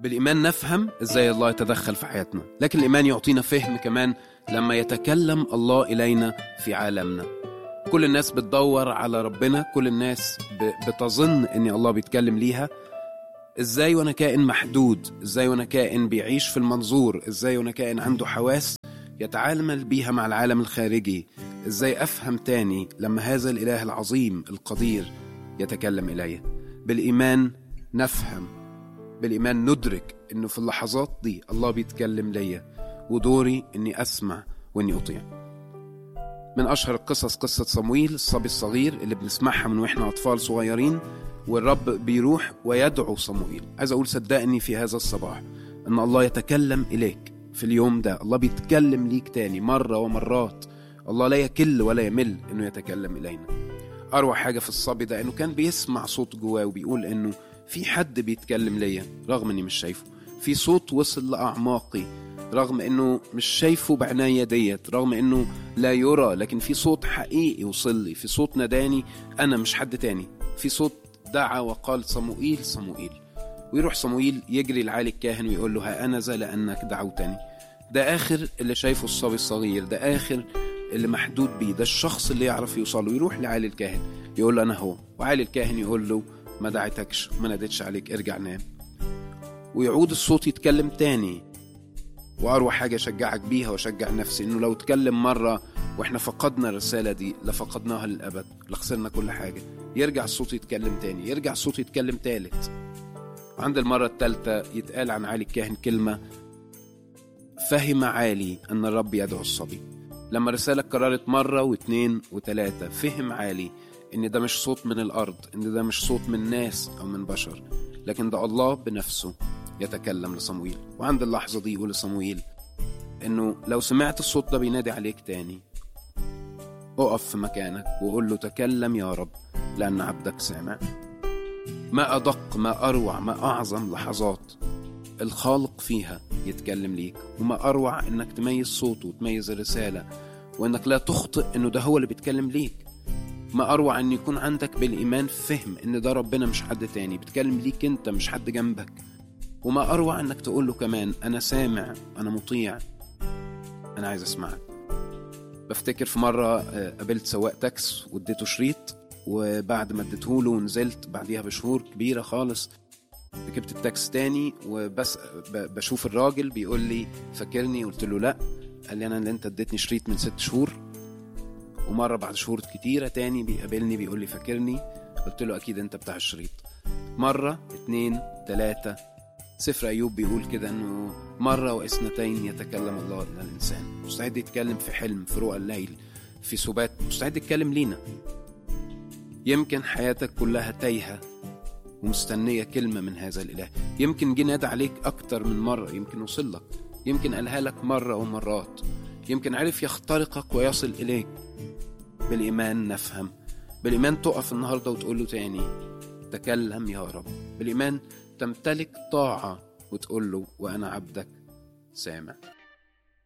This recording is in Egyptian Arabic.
بالإيمان نفهم إزاي الله يتدخل في حياتنا لكن الإيمان يعطينا فهم كمان لما يتكلم الله إلينا في عالمنا كل الناس بتدور على ربنا كل الناس ب- بتظن ان الله بيتكلم ليها ازاي وانا كائن محدود ازاي وانا كائن بيعيش في المنظور ازاي وانا كائن عنده حواس يتعامل بيها مع العالم الخارجي ازاي افهم تاني لما هذا الاله العظيم القدير يتكلم الي بالايمان نفهم بالايمان ندرك انه في اللحظات دي الله بيتكلم ليا ودوري اني اسمع واني اطيع من اشهر القصص قصه صمويل الصبي الصغير اللي بنسمعها من واحنا اطفال صغيرين والرب بيروح ويدعو صموئيل عايز اقول صدقني في هذا الصباح ان الله يتكلم اليك في اليوم ده الله بيتكلم ليك تاني مره ومرات الله لا يكل ولا يمل انه يتكلم الينا اروع حاجه في الصبي ده انه كان بيسمع صوت جواه وبيقول انه في حد بيتكلم ليا رغم اني مش شايفه في صوت وصل لاعماقي رغم انه مش شايفه بعناية ديت رغم انه لا يرى لكن في صوت حقيقي وصل لي في صوت ناداني انا مش حد تاني في صوت دعا وقال صموئيل صموئيل ويروح صموئيل يجري لعالي الكاهن ويقول له ها انا ذا لانك دعوتني ده اخر اللي شايفه الصبي الصغير ده اخر اللي محدود بيه ده الشخص اللي يعرف يوصل له يروح لعالي الكاهن يقول له انا هو وعالي الكاهن يقول له ما دعيتكش ما ناديتش عليك ارجع نام ويعود الصوت يتكلم تاني واروع حاجه اشجعك بيها واشجع نفسي انه لو اتكلم مره واحنا فقدنا الرساله دي لفقدناها للابد لخسرنا كل حاجه يرجع الصوت يتكلم تاني يرجع الصوت يتكلم تالت وعند المره التالتة يتقال عن علي الكاهن كلمه فهم عالي ان الرب يدعو الصبي لما الرسالة اتكررت مرة واتنين وتلاتة فهم عالي ان ده مش صوت من الارض ان ده مش صوت من ناس او من بشر لكن ده الله بنفسه يتكلم لصمويل وعند اللحظة دي يقول لصمويل انه لو سمعت الصوت ده بينادي عليك تاني اقف في مكانك وقول له تكلم يا رب لأن عبدك سامع ما أدق ما أروع ما أعظم لحظات الخالق فيها يتكلم ليك وما أروع إنك تميز صوته وتميز الرسالة وإنك لا تخطئ إنه ده هو اللي بيتكلم ليك ما أروع إن يكون عندك بالإيمان فهم إن ده ربنا مش حد تاني بيتكلم ليك أنت مش حد جنبك وما أروع إنك تقول له كمان أنا سامع أنا مطيع أنا عايز أسمعك بفتكر في مرة آه، قابلت سواق تاكس واديته شريط وبعد ما اديته له ونزلت بعديها بشهور كبيرة خالص ركبت التاكس تاني وبس ب- بشوف الراجل بيقول لي فاكرني قلت له لا قال لي انا اللي انت اديتني شريط من ست شهور ومره بعد شهور كتيره تاني بيقابلني بيقول لي فاكرني قلت له اكيد انت بتاع الشريط مره اتنين تلاته سفر ايوب بيقول كده انه مره واثنتين يتكلم الله الى الانسان مستعد يتكلم في حلم في رؤى الليل في سبات مستعد يتكلم لينا يمكن حياتك كلها تايهه ومستنية كلمة من هذا الإله يمكن جه نادى عليك أكتر من مرة يمكن وصل لك يمكن قالها لك مرة ومرات يمكن عرف يخترقك ويصل إليك بالإيمان نفهم بالإيمان تقف النهاردة وتقول له تاني تكلم يا رب بالإيمان تمتلك طاعة وتقول له وأنا عبدك سامع